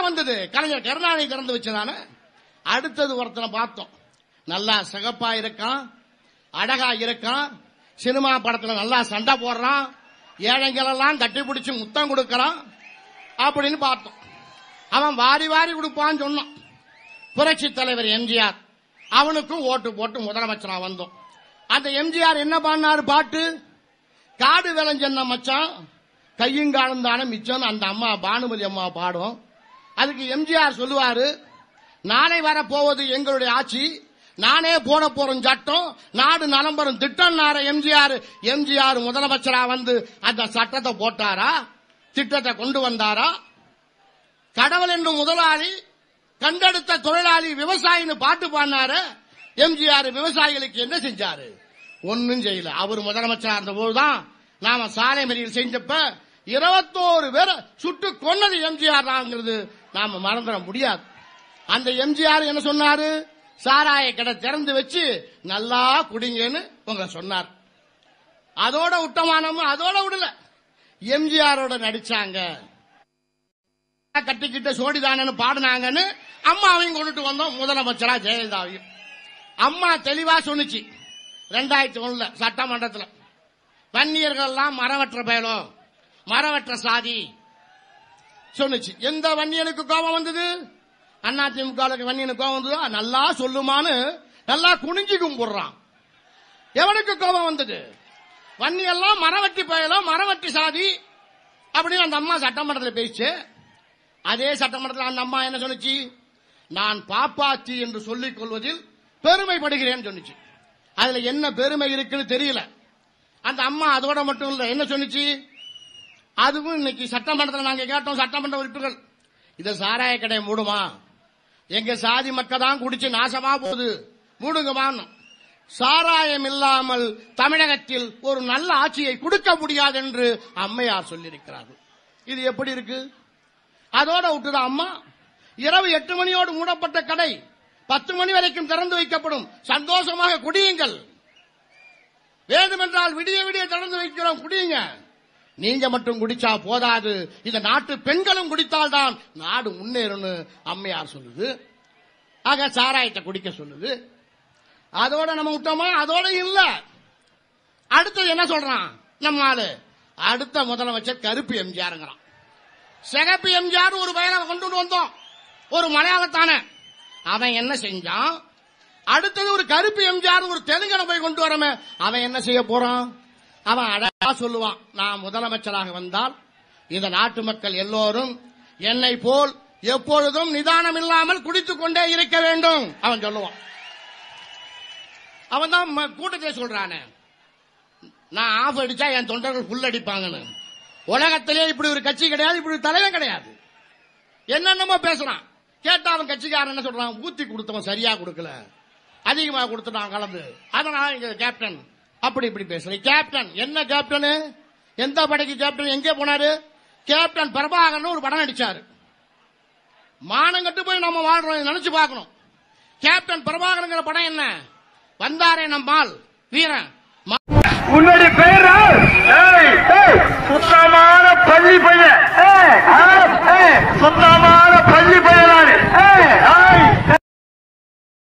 வந்தது கலைஞர் கருணாநிதி திறந்து வச்சதானே அடுத்தது ஒருத்தனை பார்த்தோம் நல்லா சிகப்பா இருக்கான் அழகா இருக்கான் சினிமா படத்துல நல்லா சண்டை போடுறான் ஏழைங்களெல்லாம் கட்டி பிடிச்சு முத்தம் கொடுக்கறான் அப்படின்னு பார்த்தோம் அவன் வாரி வாரி கொடுப்பான்னு சொன்னான் புரட்சி தலைவர் எம்ஜிஆர் அவனுக்கும் ஓட்டு போட்டு முதலமைச்சரா வந்தோம் அந்த எம்ஜிஆர் என்ன பண்ணாரு பாட்டு காடு விளைஞ்சென்ன மச்சான் கையுங்காலம் தானே மிச்சம் அந்த அம்மா பானுமதி அம்மா பாடும் அதுக்கு எம்ஜிஆர் சொல்லுவாரு நாளை வர போவது எங்களுடைய ஆட்சி நானே போட போறோம் சட்டம் நாடு நலம் பெறும் திட்டம் எம்ஜிஆர் எம்ஜிஆர் முதலமைச்சரா வந்து அந்த சட்டத்தை போட்டாரா திட்டத்தை கொண்டு வந்தாரா கடவுள் என்னும் முதலாளி கண்டெடுத்த தொழிலாளி விவசாயின்னு பாட்டு பாடினாரு எம்ஜிஆர் விவசாயிகளுக்கு என்ன செஞ்சாரு ஒன்னும் செய்யல அவர் முதலமைச்சரா இருந்த போதுதான் நாம சாலை மறியல் செஞ்சப்ப இருபத்தோரு பேரை சுட்டு கொன்னது எம்ஜிஆர் தாங்கிறது நாம மறந்துட முடியாது அந்த எம்ஜிஆர் என்ன சொன்னாரு சாராய கடை திறந்து வச்சு நல்லா குடிங்கன்னு உங்களை சொன்னார் அதோட விட்டமானமும் அதோட விடல எம்ஜிஆரோட நடிச்சாங்க கட்டிக்கிட்ட சோடிதானன்னு பாடினாங்கன்னு அம்மாவையும் கொண்டுட்டு வந்தோம் முதலமைச்சரா ஜெயலலிதாவையும் அம்மா தெளிவா சொன்னுச்சு ரெண்டாயிரத்தி ஒண்ணுல சட்டமன்றத்துல வன்னியர்கள் எல்லாம் மரவற்ற பயலோ மரவற்ற சாதி சொன்னுச்சு எந்த வன்னியனுக்கு கோபம் வந்தது அதிமுக வன்னியனுக்கு கோபம் வந்ததா நல்லா சொல்லுமான்னு நல்லா குனிஞ்சு கும்பிடுறான் எவனுக்கு கோபம் வந்தது வன்னியெல்லாம் மரவட்டி பயலோ மரவட்டி சாதி அப்படின்னு அந்த அம்மா சட்டமன்றத்தில் பேசிச்சு அதே சட்டமன்றத்தில் அந்த அம்மா என்ன சொன்னுச்சு நான் பாப்பாத்தி என்று சொல்லிக் கொள்வதில் பெருமைப்படுகிறேன் சொன்னுச்சு அதுல என்ன பெருமை இருக்குன்னு தெரியல அந்த அம்மா அதோட மட்டும் இல்ல என்ன சொன்னுச்சு அதுவும் இன்னைக்கு சட்டமன்றத்தில் நாங்க கேட்டோம் சட்டமன்ற உறுப்பினர்கள் இத சாராய கடை மூடுமா எங்க சாதி மக்கள் தான் குடிச்சு நாசமா போகுது மூடுங்கமான்னு சாராயம் இல்லாமல் தமிழகத்தில் ஒரு நல்ல ஆட்சியை கொடுக்க முடியாது என்று அம்மையார் சொல்லியிருக்கிறார்கள் இது எப்படி இருக்கு அதோட விட்டுதா அம்மா இரவு எட்டு மணியோடு மூடப்பட்ட கடை பத்து மணி வரைக்கும் திறந்து வைக்கப்படும் சந்தோஷமாக குடியுங்கள் வேண்டுமென்றால் விடிய விடிய திறந்து வைக்கிறோம் குடியுங்க நீங்க மட்டும் குடிச்சா போதாது இந்த நாட்டு பெண்களும் குடித்தால்தான் நாடு முன்னேறும்னு அம்மையார் சொல்லுது ஆக சாராயத்தை குடிக்க சொல்லுது அதோட நம்ம விட்டோமா அதோட இல்ல அடுத்தது என்ன சொல்றான் நம்ம ஆளு அடுத்த முதலமைச்சர் கருப்பு எம்ஜிஆருங்கிறான் சிகப்பு எம்ஜிஆர் ஒரு பையனை கொண்டு வந்தோம் ஒரு மலையாளத்தான அவன் என்ன செஞ்சான் அடுத்தது ஒரு கருப்பு எம்ஜிஆர் ஒரு தெலுங்கனை போய் கொண்டு வரமே அவன் என்ன செய்ய போறான் அவன் அழகா சொல்லுவான் நான் முதலமைச்சராக வந்தால் இந்த நாட்டு மக்கள் எல்லோரும் என்னை போல் எப்பொழுதும் நிதானம் இல்லாமல் குடித்துக் கொண்டே இருக்க வேண்டும் அவன் சொல்லுவான் அவன் தான் ம- கூட்டத்தை சொல்றானே நான் ஆஃப் அடிச்சா என் தொண்டர்கள் புல் அடிப்பாங்கன்னு உலகத்திலே இப்படி ஒரு கட்சி கிடையாது இப்படி ஒரு தலைவன் கிடையாது என்னென்னமோ பேசுறான் கேட்டா அவன் கட்சிக்காரன் என்ன சொல்றான் ஊத்தி கொடுத்தவன் சரியா கொடுக்கல அதிகமா கொடுத்துட்டான் கலந்து அதனால இங்க கேப்டன் அப்படி இப்படி பேசுறேன் கேப்டன் என்ன கேப்டன் எந்த படைக்கு கேப்டன் எங்கே போனாரு கேப்டன் பிரபாகரன் ஒரு படம் நடிச்சாரு மானங்கட்டு போய் நம்ம வாழ்றோம் இதை நினைச்சு பார்க்கணும் கேப்டன் பிரபாகரங்கிற படம் என்ன வந்தாரே நம்மால் வீரன் ம- உன்னுடைய பெயரா ஏய், ஏய், சுத்தமான பள்ளி பையன் ஏய், ஆ, ஏய், சுத்தமான பள்ளி பையன்